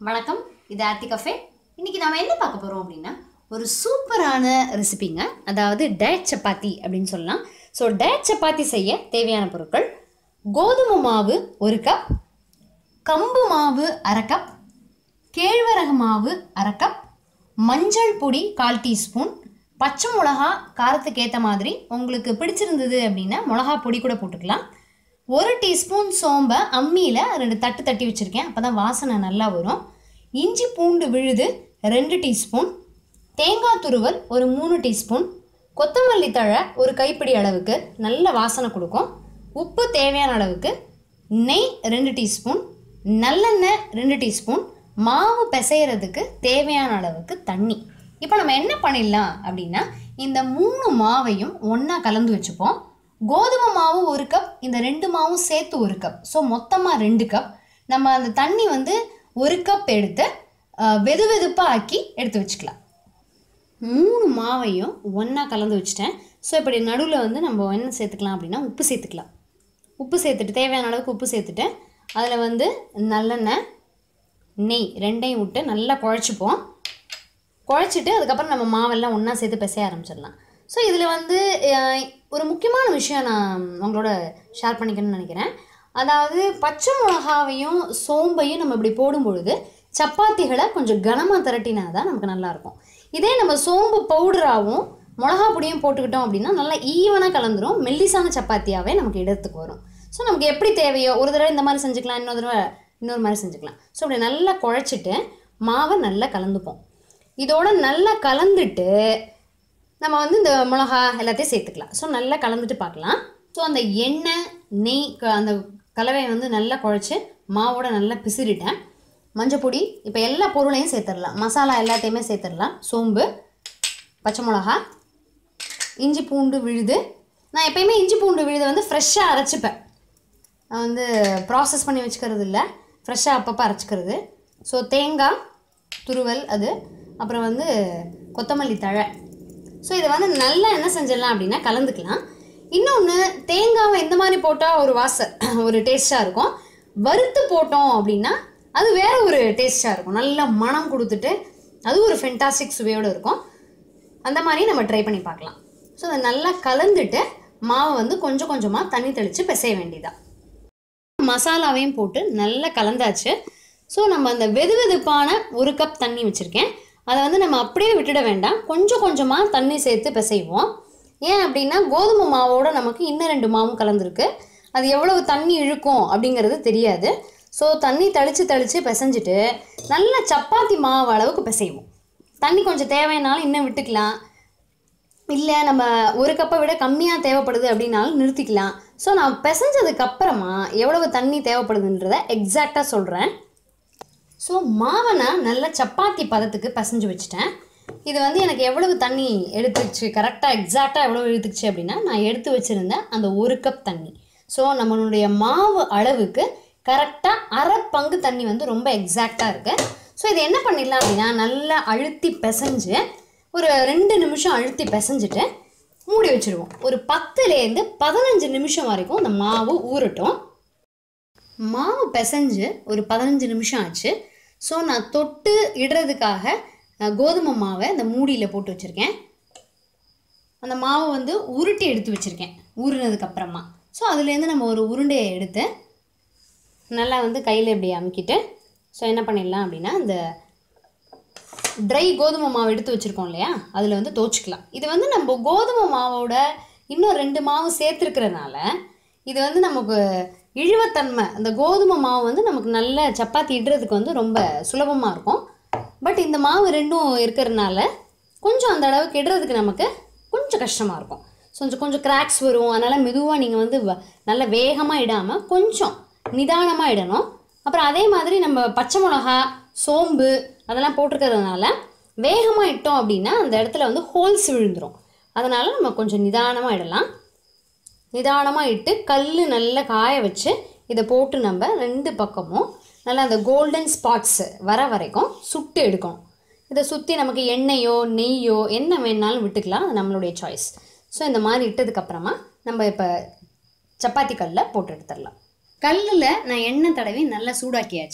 வணக்கம் இது ஆர்த்தி கஃபே இன்னைக்கு நாம என்ன பார்க்க போறோம் அப்படின்னா ஒரு சூப்பரான ரெசிபிங்க அதாவது டயட் சப்பாத்தி அப்படின்னு சொல்லலாம் ஸோ டயட் சப்பாத்தி செய்ய தேவையான பொருட்கள் கோதுமை மாவு ஒரு கப் கம்பு மாவு அரை கப் கேழ்வரகு மாவு அரை கப் மஞ்சள் பொடி கால் டீஸ்பூன் பச்சை மிளகா காரத்துக்கு ஏற்ற மாதிரி உங்களுக்கு பிடிச்சிருந்தது அப்படின்னா மிளகா பொடி கூட போட்டுக்கலாம் ஒரு டீஸ்பூன் சோம்பை அம்மியில் ரெண்டு தட்டு தட்டி வச்சுருக்கேன் அப்போ தான் வாசனை நல்லா வரும் இஞ்சி பூண்டு விழுது ரெண்டு டீஸ்பூன் தேங்காய் துருவல் ஒரு மூணு டீஸ்பூன் கொத்தமல்லி தழை ஒரு கைப்பிடி அளவுக்கு நல்ல வாசனை கொடுக்கும் உப்பு தேவையான அளவுக்கு நெய் ரெண்டு டீஸ்பூன் நல்லெண்ணெய் ரெண்டு டீஸ்பூன் மாவு பிசைகிறதுக்கு தேவையான அளவுக்கு தண்ணி இப்போ நம்ம என்ன பண்ணிடலாம் அப்படின்னா இந்த மூணு மாவையும் ஒன்றா கலந்து வச்சுப்போம் கோதுமை மாவு ஒரு கப் இந்த ரெண்டு மாவும் சேர்த்து ஒரு கப் ஸோ மொத்தமாக ரெண்டு கப் நம்ம அந்த தண்ணி வந்து ஒரு கப் எடுத்து அஹ், வெது வெதுப்பாக ஆக்கி எடுத்து வச்சுக்கலாம் மூணு மாவையும் ஒன்றா கலந்து வச்சுட்டேன் ஸோ இப்படி நடுவில் வந்து நம்ம என்ன சேர்த்துக்கலாம் அப்படின்னா உப்பு சேர்த்துக்கலாம் உப்பு சேர்த்துட்டு தேவையான அளவுக்கு உப்பு சேர்த்துட்டு அதில் வந்து நல்லெண்ணெய் நெய் ரெண்டையும் விட்டு நல்லா குழச்சிப்போம் குழச்சிட்டு அதுக்கப்புறம் நம்ம மாவெல்லாம் ஒன்றா சேர்த்து பிசைய ஆரம்பிச்சிடலாம் ஸோ இதில் வந்து அஹ், ஒரு முக்கியமான விஷயம் நான் உங்களோட ஷேர் பண்ணிக்கணும்னு நினைக்கிறேன் அதாவது பச்சை மிளகாவையும் சோம்பையும் நம்ம இப்படி போடும் பொழுது சப்பாத்திகளை கொஞ்சம் கனமாக திரட்டினா தான் நமக்கு நல்லாயிருக்கும் இதே நம்ம சோம்பு பவுடராகவும் மிளகா பொடியும் போட்டுக்கிட்டோம் அப்படின்னா நல்லா ஈவனாக கலந்துரும் மெல்லிசான சப்பாத்தியாகவே நமக்கு இடத்துக்கு வரும் ஸோ நமக்கு எப்படி தேவையோ ஒரு தடவை இந்த மாதிரி செஞ்சுக்கலாம் இன்னொரு தடவை இன்னொரு மாதிரி செஞ்சுக்கலாம் ஸோ இப்படி நல்லா குழச்சிட்டு மாவை நல்லா கலந்துப்போம் இதோட நல்லா கலந்துட்டு நம்ம வந்து இந்த மிளகா எல்லாத்தையும் சேர்த்துக்கலாம் ஸோ நல்லா கலந்துட்டு பார்க்கலாம் ஸோ அந்த எண்ணெய் நெய் க- அந்த கலவையை வந்து நல்லா குழச்சி மாவோட நல்லா பிசிறிட்டேன் மஞ்சப்பொடி இப்போ எல்லா பொருளையும் சேர்த்துடலாம் மசாலா எல்லாத்தையுமே சேர்த்துடலாம் சோம்பு பச்சை மிளகா இஞ்சி பூண்டு விழுது நான் எப்பயுமே இஞ்சி பூண்டு விழுதை வந்து ஃப்ரெஷ்ஷாக அரைச்சிப்பேன் நான் வந்து ப்ராசஸ் பண்ணி வச்சுக்கிறது இல்லை ஃப்ரெஷ்ஷாக அப்பப்போ அரைச்சிக்கிறது ஸோ தேங்காய் துருவல் அது அப்புறம் வந்து கொத்தமல்லி தழை ஸோ இதை வந்து நல்லா என்ன செஞ்சிடலாம் அப்படின்னா கலந்துக்கலாம் இன்னொன்று தேங்காவை இந்த மாதிரி போட்டால் ஒரு வாச ஒரு டேஸ்ட்டாக இருக்கும் வறுத்து போட்டோம் அப்படின்னா அது வேற ஒரு டேஸ்ட்டாக இருக்கும் நல்ல மணம் கொடுத்துட்டு அது ஒரு ஃபென்டாஸ்டிக் சுவையோடு இருக்கும் அந்த மாதிரி நம்ம ட்ரை பண்ணி பார்க்கலாம் ஸோ அதை நல்லா கலந்துட்டு மாவை வந்து கொஞ்சம் கொஞ்சமாக தண்ணி தெளித்து பிசைய வேண்டியதா மசாலாவையும் போட்டு நல்லா கலந்தாச்சு ஸோ நம்ம அந்த வெது வெதுப்பான ஒரு கப் தண்ணி வச்சுருக்கேன் அதை வந்து நம்ம அப்படியே விட்டுட வேண்டாம் கொஞ்சம் கொஞ்சமாக தண்ணி சேர்த்து பிசைவோம் ஏன் அப்படின்னா கோதுமை மாவோட நமக்கு இன்னும் ரெண்டு மாவும் கலந்துருக்கு அது எவ்வளவு தண்ணி இழுக்கும் அப்படிங்கிறது தெரியாது ஸோ தண்ணி தெளித்து தெளித்து பிசைஞ்சிட்டு நல்லா சப்பாத்தி மாவு அளவுக்கு பிசைவோம் தண்ணி கொஞ்சம் தேவைன்னாலும் இன்னும் விட்டுக்கலாம் இல்லை நம்ம ஒரு கப்பை விட கம்மியாக தேவைப்படுது அப்படின்னாலும் நிறுத்திக்கலாம் ஸோ நான் பிசைஞ்சதுக்கு அப்புறமா எவ்வளவு தண்ணி தேவைப்படுதுன்றதை எக்ஸாக்டாக சொல்கிறேன் ஸோ மாவை நான் நல்ல சப்பாத்தி பதத்துக்கு பிசைஞ்சு வச்சுட்டேன் இது வந்து எனக்கு எவ்வளவு தண்ணி எடுத்துச்சு கரெக்டாக எக்ஸாக்டாக எவ்வளவு எடுத்துச்சு அப்படின்னா நான் எடுத்து வச்சுருந்தேன் அந்த ஒரு கப் தண்ணி ஸோ நம்மளுடைய மாவு அளவுக்கு கரெக்டாக அரை பங்கு தண்ணி வந்து ரொம்ப எக்ஸாக்டாக இருக்குது ஸோ இது என்ன பண்ணிடலாம் அப்படின்னா நல்லா அழுத்தி பிசைஞ்சு ஒரு ரெண்டு நிமிஷம் அழுத்தி பிசைஞ்சிட்டு மூடி வச்சுருவோம் ஒரு பத்துலேருந்து பதினஞ்சு நிமிஷம் வரைக்கும் அந்த மாவு ஊறட்டும் மாவு பிசைஞ்சு ஒரு பதினஞ்சு நிமிஷம் ஆச்சு ஸோ நான் தொட்டு இடுறதுக்காக அஹ், கோதுமை மாவை இந்த மூடியில் போட்டு வச்சுருக்கேன் அந்த மாவை வந்து உருட்டி எடுத்து வச்சுருக்கேன் ஊறினதுக்கு அப்புறமா ஸோ அதுலேருந்து நம்ம ஒரு உருண்டையை எடுத்து நல்லா வந்து கையில் இப்படி அமுக்கிட்டு ஸோ என்ன பண்ணிடலாம் அப்படின்னா இந்த ட்ரை கோதுமை மாவு எடுத்து வச்சுருக்கோம் இல்லையா அதில் வந்து தோச்சுக்கலாம் இது வந்து நம்ம கோதுமை மாவோட இன்னும் ரெண்டு மாவு சேர்த்துருக்கிறனால இது வந்து நமக்கு இழுவத்தன்மை அந்த கோதுமை மாவு வந்து நமக்கு நல்ல சப்பாத்தி இடுறதுக்கு வந்து ரொம்ப சுலபமாக இருக்கும் பட் இந்த மாவு ரெண்டும் இருக்கிறதுனால கொஞ்சம் அந்த அளவுக்கு இடுறதுக்கு நமக்கு கொஞ்சம் கஷ்டமாக இருக்கும் ஸோ கொஞ்சம் கொஞ்சம் கிராக்ஸ் வரும் அதனால் மெதுவாக நீங்கள் வந்து வ- நல்ல வேகமாக இடாமல் கொஞ்சம் நிதானமாக இடணும் அப்புறம் அதே மாதிரி நம்ம பச்சை மிளகா சோம்பு அதெல்லாம் போட்டிருக்கிறதுனால வேகமாக இட்டோம் அப்படின்னா அந்த இடத்துல வந்து ஹோல்ஸ் விழுந்துரும் அதனால் நம்ம கொஞ்சம் நிதானமாக இடலாம் நிதானமாக இட்டு கல் நல்லா காய வச்சு இதை போட்டு நம்ம ரெண்டு பக்கமும் நல்லா அந்த கோல்டன் ஸ்பாட்ஸ் வர வரைக்கும் சுட்டு எடுக்கணும் இதை சுற்றி நமக்கு எண்ணெயோ நெய்யோ என்ன வேணாலும் விட்டுக்கலாம் அது நம்மளுடைய சாய்ஸ் ஸோ இந்த மாதிரி இட்டதுக்கப்புறமா நம்ம இப்போ சப்பாத்தி கல்லில் போட்டு எடுத்துடலாம் கல்லில் நான் எண்ணெய் தடவி நல்லா சூடாக்கியாச்சு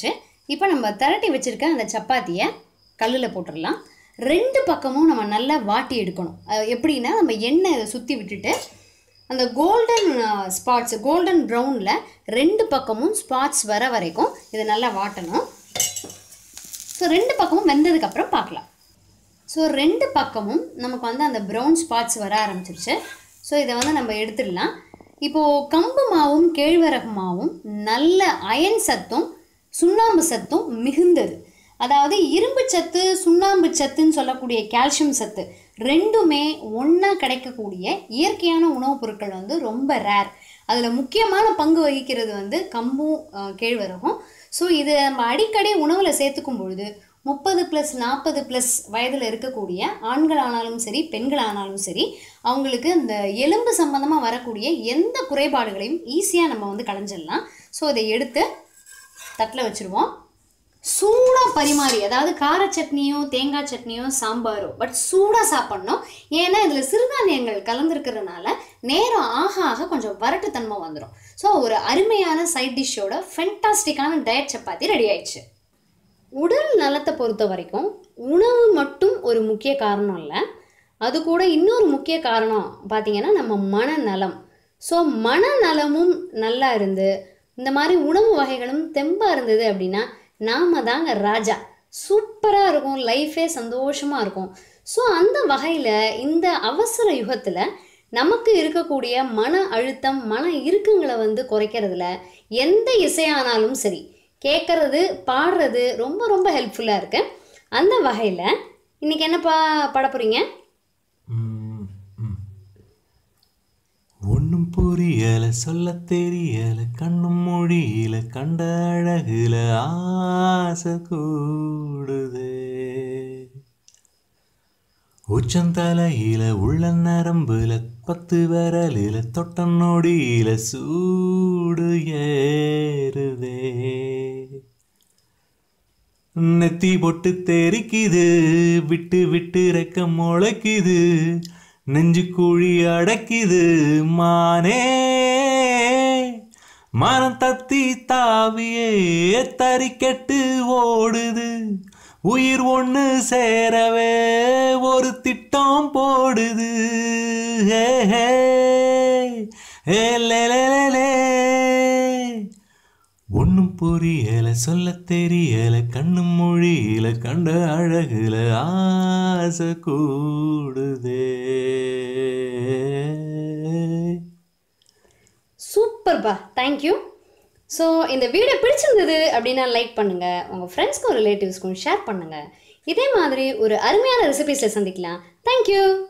இப்போ நம்ம திரட்டி வச்சுருக்க அந்த சப்பாத்தியை கல்லில் போட்டுடலாம் ரெண்டு பக்கமும் நம்ம நல்லா வாட்டி எடுக்கணும் அது எப்படின்னா நம்ம எண்ணெய் சுற்றி விட்டுட்டு அந்த கோல்டன் ஸ்பாட்ஸ் கோல்டன் ப்ரௌனில் ரெண்டு பக்கமும் ஸ்பாட்ஸ் வர வரைக்கும் இதை நல்லா வாட்டணும் ஸோ ரெண்டு பக்கமும் வெந்ததுக்கப்புறம் பார்க்கலாம் ஸோ ரெண்டு பக்கமும் நமக்கு வந்து அந்த ப்ரௌன் ஸ்பாட்ஸ் வர ஆரம்பிச்சிருச்சு ஸோ இதை வந்து நம்ம எடுத்துடலாம் இப்போது கம்பு மாவும் கேழ்வரகு மாவும் நல்ல அயன் சத்தும் சுண்ணாம்பு சத்தும் மிகுந்தது அதாவது இரும்பு சத்து சுண்ணாம்பு சத்துன்னு சொல்லக்கூடிய கால்சியம் சத்து ரெண்டுமே ஒன்றா கிடைக்கக்கூடிய இயற்கையான உணவுப் பொருட்கள் வந்து ரொம்ப ரேர் அதில் முக்கியமான பங்கு வகிக்கிறது வந்து கம்பும் அஹ், கேழ்வரகும் ஸோ இது நம்ம அடிக்கடி உணவில் சேர்த்துக்கும் பொழுது முப்பது ப்ளஸ் நாற்பது ப்ளஸ் வயதில் இருக்கக்கூடிய ஆண்கள் ஆனாலும் சரி பெண்கள் ஆனாலும் சரி அவங்களுக்கு இந்த எலும்பு சம்பந்தமாக வரக்கூடிய எந்த குறைபாடுகளையும் ஈஸியாக நம்ம வந்து களைஞ்சிடலாம் ஸோ இதை எடுத்து தட்டில் வச்சுருவோம் சூடாக பரிமாறி அதாவது கார சட்னியோ தேங்காய் சட்னியோ சாம்பாரோ பட் சூடாக சாப்பிட்ணும் ஏன்னா இதில் சிறுதானியங்கள் கலந்துருக்கிறதுனால நேரம் ஆக ஆக கொஞ்சம் வரட்டுத்தன்மை வந்துடும் ஸோ ஒரு அருமையான சைட் டிஷ்ஷோட ஃபென்டாஸ்டிக்கான டயட் சப்பாத்தி ரெடி ஆயிடுச்சு உடல் நலத்தை பொறுத்த வரைக்கும் உணவு மட்டும் ஒரு முக்கிய காரணம் இல்லை அது கூட இன்னொரு முக்கிய காரணம் பார்த்தீங்கன்னா நம்ம மனநலம் ஸோ மனநலமும் நல்லா இருந்து இந்த மாதிரி உணவு வகைகளும் தெம்பாக இருந்தது அப்படின்னா நாம தாங்க ராஜா சூப்பராக இருக்கும் லைஃபே சந்தோஷமாக இருக்கும் ஸோ அந்த வகையில் இந்த அவசர யுகத்தில் நமக்கு இருக்கக்கூடிய மன அழுத்தம் மன இறுக்கங்களை வந்து குறைக்கிறதுல எந்த இசையானாலும் சரி கேட்குறது பாடுறது ரொம்ப ரொம்ப ஹெல்ப்ஃபுல்லாக இருக்கு அந்த வகையில் இன்னைக்கு என்னப்பா பாட போகிறீங்க ஒன்றும் புரியல சொல்ல தெரியல கண்ணும் மொழியில கண்ட அழகுல ஆசை கூடுதே உச்சந்தலையில உள்ள நரம்புல பத்து விரலில தொட்ட நொடியில சூடு ஏறுதே நெத்தி பொட்டு தெரிக்குது விட்டு விட்டு ரெக்க முளைக்குது நெஞ்சு குழி அடைக்குது மானே மனம் தத்தி தாவியே தறிக்கெட்டு ஓடுது உயிர் ஒன்று சேரவே ஒரு திட்டம் போடுது ஹே ஹே ஹே லே லே லே லே ஒன்றும் புரியல சொல்ல தெரியல கண்ணு மொழியில கண்ட அழகுல ஆசை கூடுதே சூப்பர்ப்பா தேங்க்யூ ஸோ இந்த வீடியோ பிடிச்சிருந்தது அப்படின்னா லைக் பண்ணுங்கள் உங்கள் ஃப்ரெண்ட்ஸ்க்கும் ரிலேட்டிவ்ஸ்க்கும் ஷேர் பண்ணுங்கள் இதே மாதிரி ஒரு அருமையான ரெசிபீஸில் சந்திக்கலாம் தேங்க்யூ